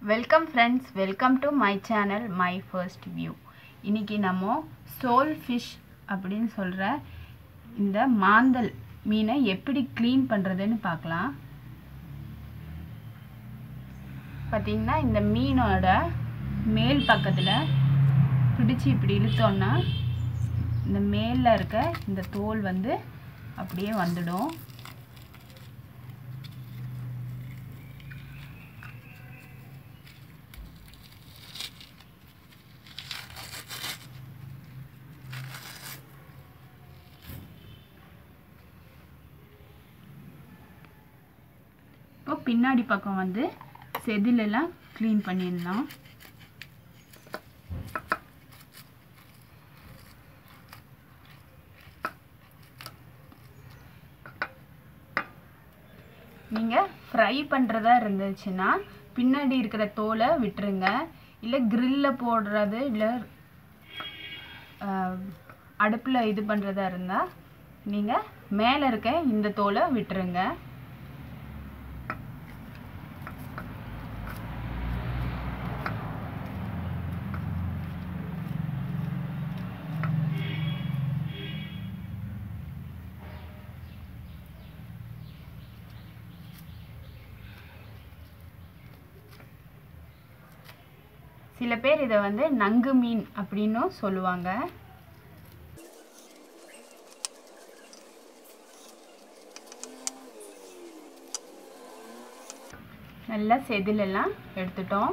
welcome friends welcome to my channel my first view இன்னைக்கு நம்ம soul fish அப்படின்னு சொல்கிற இந்த மாந்தல் மீனை எப்படி க்ளீன் பண்ணுறதுன்னு பார்க்கலாம் பார்த்தீங்கன்னா இந்த மீனோட மேல் பக்கத்தில் பிடிச்சி இப்படி இழுத்தோன்னா இந்த மேலில் இருக்க இந்த தோல் வந்து அப்படியே வந்துடும் இப்போ பின்னாடி பக்கம் வந்து செதிலெல்லாம் க்ளீன் பண்ணிடலாம் நீங்கள் ஃப்ரை பண்ணுறதா இருந்துச்சுன்னா பின்னாடி இருக்கிற தோலை விட்டுருங்க இல்லை க்ரில்லில் போடுறது இல்லை அடுப்பில் இது பண்ணுறதா இருந்தால் நீங்கள் மேலே இருக்க இந்த தோலை விட்டுருங்க சில பேர் இதை வந்து நங்கு மீன் அப்படின்னும் சொல்லுவாங்க நல்லா செதிலெல்லாம் எடுத்துட்டோம்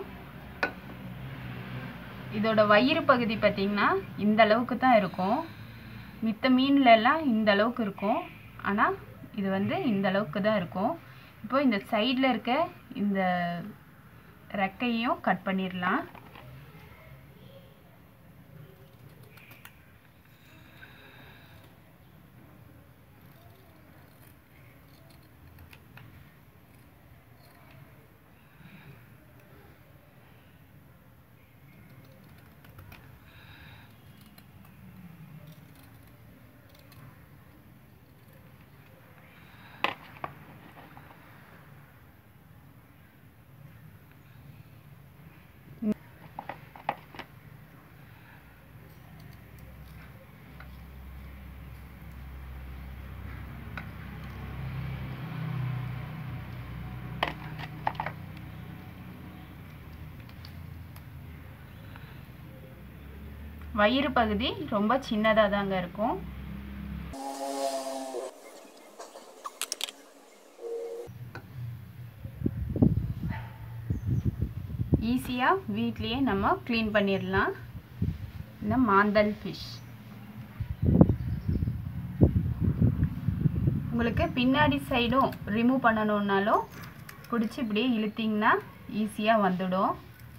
இதோட வயிறு பகுதி பார்த்திங்கன்னா இந்த அளவுக்கு தான் இருக்கும் மித்த மீன்லலாம் இந்த அளவுக்கு இருக்கும் ஆனால் இது வந்து இந்த அளவுக்கு தான் இருக்கும் இப்போ இந்த சைடில் இருக்க இந்த ரெக்கையும் கட் பண்ணிடலாம் வயிறு பகுதி ரொம்ப சின்னதாக தாங்க இருக்கும் ஈஸியாக வீட்லேயே நம்ம க்ளீன் பண்ணிடலாம் இந்த மாந்தல் ஃபிஷ் உங்களுக்கு பின்னாடி சைடும் ரிமூவ் பண்ணணுன்னாலும் பிடிச்சி இப்படியே இழுத்திங்கன்னா ஈஸியாக வந்துடும்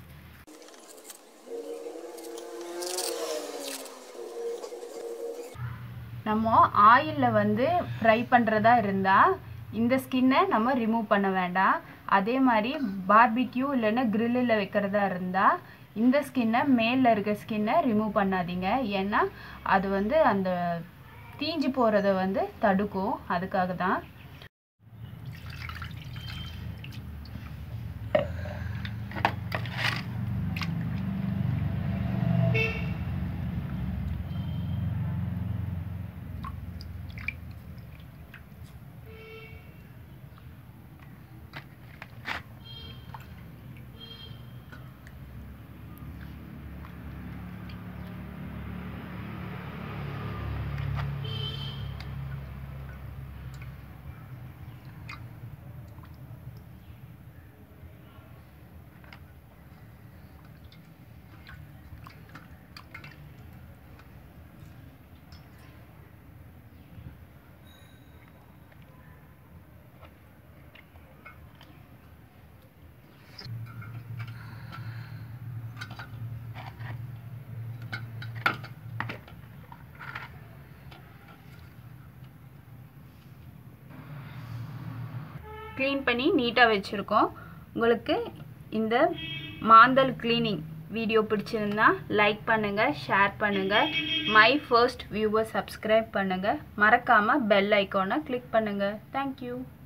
நம்ம ஆயிலில் வந்து ஃப்ரை பண்ணுறதா இருந்தால் இந்த ஸ்கின்னை நம்ம ரிமூவ் பண்ண வேண்டாம் அதே மாதிரி பார்பிக்யூ இல்லைன்னா க்ரில்லில் வைக்கிறதா இருந்தால் இந்த ஸ்கின்னை மேலில் இருக்க ஸ்கின்னை ரிமூவ் பண்ணாதீங்க ஏன்னா அது வந்து அந்த தீஞ்சு போகிறத வந்து தடுக்கும் அதுக்காக தான் க்ளீன் பண்ணி நீட்டாக வச்சுருக்கோம் உங்களுக்கு இந்த மாந்தல் க்ளீனிங் வீடியோ பிடிச்சிருந்தா லைக் பண்ணுங்கள் ஷேர் பண்ணுங்கள் மை ஃபர்ஸ்ட் வியூவை சப்ஸ்கிரைப் பண்ணுங்கள் மறக்காமல் பெல் ஐக்கானை கிளிக் பண்ணுங்கள் தேங்க்யூ